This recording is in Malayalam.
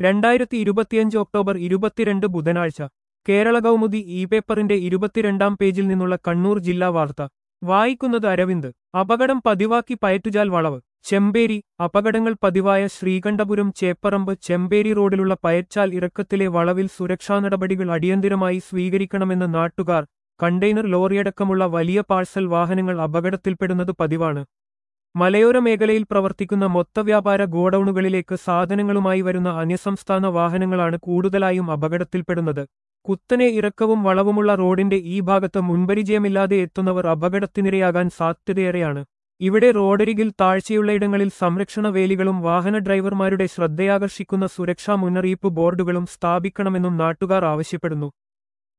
രണ്ടായിരത്തി ഇരുപത്തിയഞ്ച് ഒക്ടോബർ ഇരുപത്തിരണ്ട് ബുധനാഴ്ച കേരള കൗമുദി ഇ പേപ്പറിന്റെ ഇരുപത്തിരണ്ടാം പേജിൽ നിന്നുള്ള കണ്ണൂർ ജില്ലാ വാർത്ത വായിക്കുന്നത് അരവിന്ദ് അപകടം പതിവാക്കി പയറ്റുചാൽ വളവ് ചെമ്പേരി അപകടങ്ങൾ പതിവായ ശ്രീകണ്ഠപുരം ചേപ്പറമ്പ് ചെമ്പേരി റോഡിലുള്ള പയച്ചാൽ ഇറക്കത്തിലെ വളവിൽ സുരക്ഷാ നടപടികൾ അടിയന്തിരമായി സ്വീകരിക്കണമെന്ന് നാട്ടുകാർ കണ്ടെയ്നർ ലോറിയടക്കമുള്ള വലിയ പാഴ്സൽ വാഹനങ്ങൾ അപകടത്തിൽപ്പെടുന്നത് പതിവാണ് മലയോര മേഖലയിൽ പ്രവർത്തിക്കുന്ന മൊത്തവ്യാപാര ഗോഡൌണുകളിലേക്ക് സാധനങ്ങളുമായി വരുന്ന അന്യസംസ്ഥാന വാഹനങ്ങളാണ് കൂടുതലായും അപകടത്തിൽപ്പെടുന്നത് കുത്തനെ ഇറക്കവും വളവുമുള്ള റോഡിന്റെ ഈ ഭാഗത്ത് മുൻപരിചയമില്ലാതെ എത്തുന്നവർ അപകടത്തിനിരയാകാൻ സാധ്യതയേറെയാണ് ഇവിടെ റോഡരികിൽ താഴ്ചയുള്ള ഇടങ്ങളിൽ സംരക്ഷണ വേലികളും വാഹന ഡ്രൈവർമാരുടെ ശ്രദ്ധയാകർഷിക്കുന്ന സുരക്ഷാ മുന്നറിയിപ്പ് ബോർഡുകളും സ്ഥാപിക്കണമെന്നും നാട്ടുകാർ ആവശ്യപ്പെടുന്നു